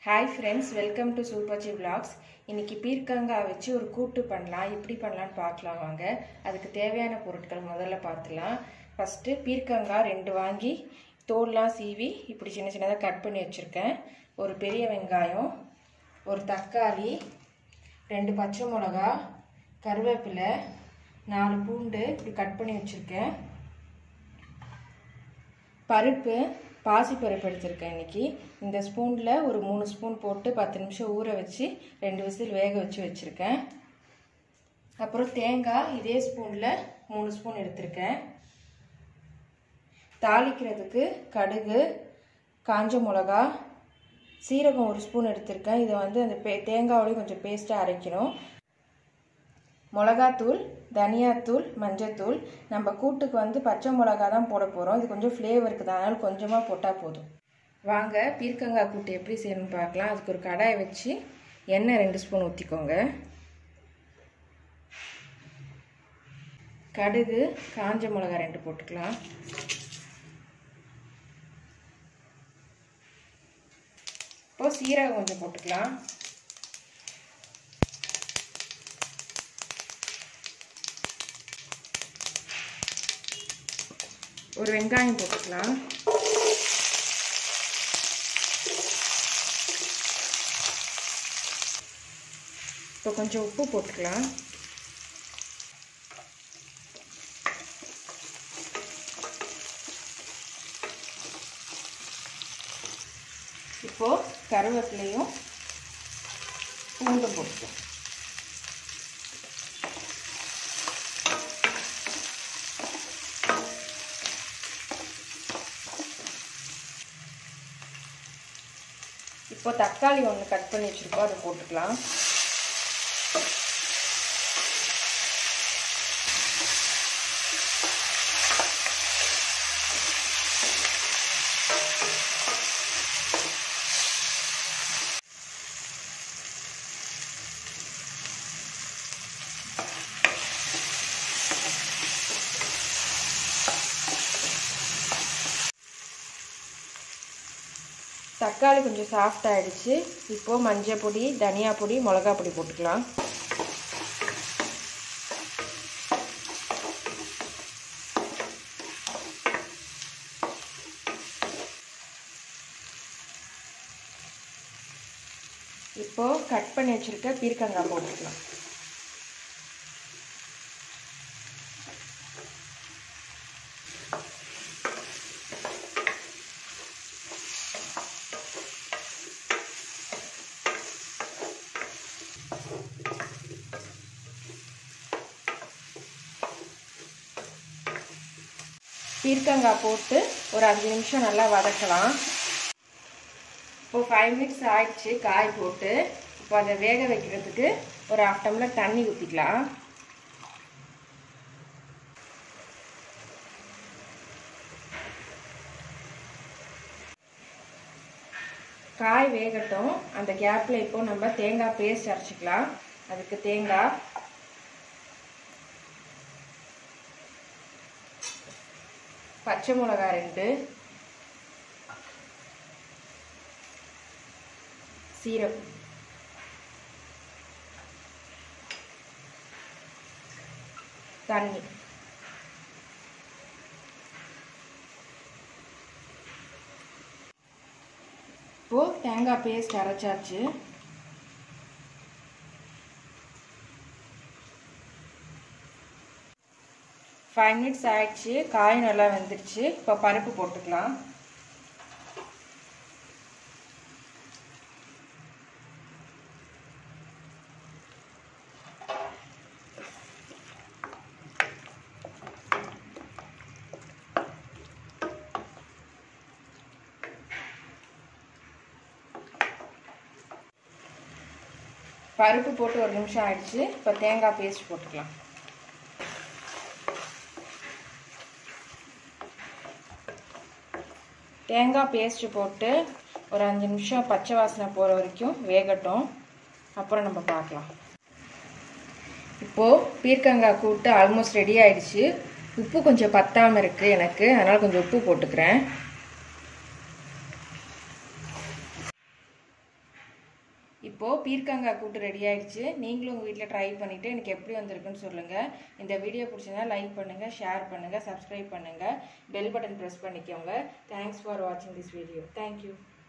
hi friends welcome to சூப்பர்ஜி vlogs இன்னைக்கு பீர்க்கங்காய் வச்சு ஒரு கூட்டு பண்ணலாம் எப்படி பண்ணலான்னு பார்க்கலாம் வாங்க அதுக்கு தேவையான பொருட்கள் முதல்ல பார்த்துலாம் ஃபஸ்ட்டு பீர்க்கங்காய் ரெண்டு வாங்கி தோல்லாம் சீவி இப்படி சின்ன சின்னதாக கட் பண்ணி வச்சுருக்கேன் ஒரு பெரிய வெங்காயம் ஒரு தக்காளி ரெண்டு பச்சை மிளகா கருவேப்பிலை நாலு பூண்டு இப்படி கட் பண்ணி வச்சுருக்கேன் பருப்பு பாசிப்பருப்பு எடுத்திருக்கேன் இன்னைக்கு இந்த ஸ்பூனில் ஒரு மூணு ஸ்பூன் போட்டு பத்து நிமிஷம் ஊற வச்சு ரெண்டு விசில் வேக வச்சு வச்சுருக்கேன் அப்புறம் தேங்காய் இதே ஸ்பூனில் மூணு ஸ்பூன் எடுத்திருக்கேன் தாளிக்கிறதுக்கு கடுகு காஞ்ச மிளகா சீரகம் ஒரு ஸ்பூன் எடுத்திருக்கேன் இதை வந்து அந்த பே தேங்காயோடய கொஞ்சம் பேஸ்ட்டாக அரைக்கணும் மிளகாத்தூள் தனியாத்தூள் மஞ்சத்தூள் நம்ம கூட்டுக்கு வந்து பச்சை மிளகா தான் போட போகிறோம் இது கொஞ்சம் ஃப்ளேவருக்கு தான் அதனால் கொஞ்சமாக போட்டால் போதும் வாங்க பீர்க்கங்காய் கூட்டு எப்படி செய்யணும்னு பார்க்கலாம் அதுக்கு ஒரு கடாயை வச்சு எண்ணெய் ரெண்டு ஸ்பூன் ஊற்றிக்கோங்க கடுகு காஞ்ச மிளகா ரெண்டு போட்டுக்கலாம் இப்போ சீரகம் கொஞ்சம் போட்டுக்கலாம் ஒரு வெங்காயம் போட்டுக்கலாம் இப்போ கொஞ்சம் உப்பு போட்டுக்கலாம் இப்போ கருவேப்பிலையும் பூண்டும் போட்டுக்கலாம் இப்போ தக்காளி ஒன்று கட் பண்ணி வச்சுருக்கோம் அதை போட்டுக்கலாம் தக்காளி கொஞ்சம் சாஃப்ட் ஆகிடுச்சு இப்போது மஞ்சள் பொடி தனியா பொடி மிளகா பொடி போட்டுக்கலாம் இப்போது கட் பண்ணி வச்சுருக்க பீர்க்கங்காய் போட்டுக்கலாம் பீர்க்கங்காய் போட்டு ஒரு அஞ்சு நிமிஷம் நல்லா வதக்கலாம் இப்போ ஃபைவ் மினிட்ஸ் ஆயிடுச்சு காய் போட்டு இப்போ அதை வேக வைக்கிறதுக்கு ஒரு ஹாஃப் டம்ளர் தண்ணி ஊற்றிக்கலாம் காய் வேகட்டும் அந்த கேப்பில் இப்போ நம்ம தேங்காய் பேஸ்ட் அரைச்சிக்கலாம் அதுக்கு தேங்காய் பச்சை மிளகா ரெண்டு சீரகம் தண்ணி இப்போ தேங்காய் பேஸ்ட் அரைச்சாச்சு ஃபைவ் மினிட்ஸ் ஆயிடுச்சு காய் நல்லா வெந்துருச்சு இப்போ பருப்பு போட்டுக்கலாம் பருப்பு போட்டு ஒரு நிமிஷம் ஆயிடுச்சு இப்போ தேங்காய் பேஸ்ட் போட்டுக்கலாம் தேங்காய் பேஸ்ட்டு போட்டு ஒரு அஞ்சு நிமிஷம் பச்சை வாசனை போகிற வரைக்கும் வேகட்டும் அப்புறம் நம்ம பார்க்கலாம் இப்போது பீர்க்கங்காய் கூட்டு ஆல்மோஸ்ட் ரெடி ஆயிடுச்சு உப்பு கொஞ்சம் பத்தாமல் இருக்குது எனக்கு அதனால் கொஞ்சம் உப்பு போட்டுக்கிறேன் இப்போது பீர்க்கங்காய் கூட்டு ரெடி ஆயிடுச்சு நீங்களும் உங்கள் வீட்டில் ட்ரை பண்ணிவிட்டு எனக்கு எப்படி வந்திருக்குன்னு சொல்லுங்கள் இந்த வீடியோ பிடிச்சிருந்தா லைக் பண்ணுங்கள் ஷேர் பண்ணுங்கள் சப்ஸ்கிரைப் பண்ணுங்கள் பெல் பட்டன் ப்ரெஸ் பண்ணிக்கோங்க தேங்க்ஸ் ஃபார் வாட்சிங் திஸ் வீடியோ தேங்க்யூ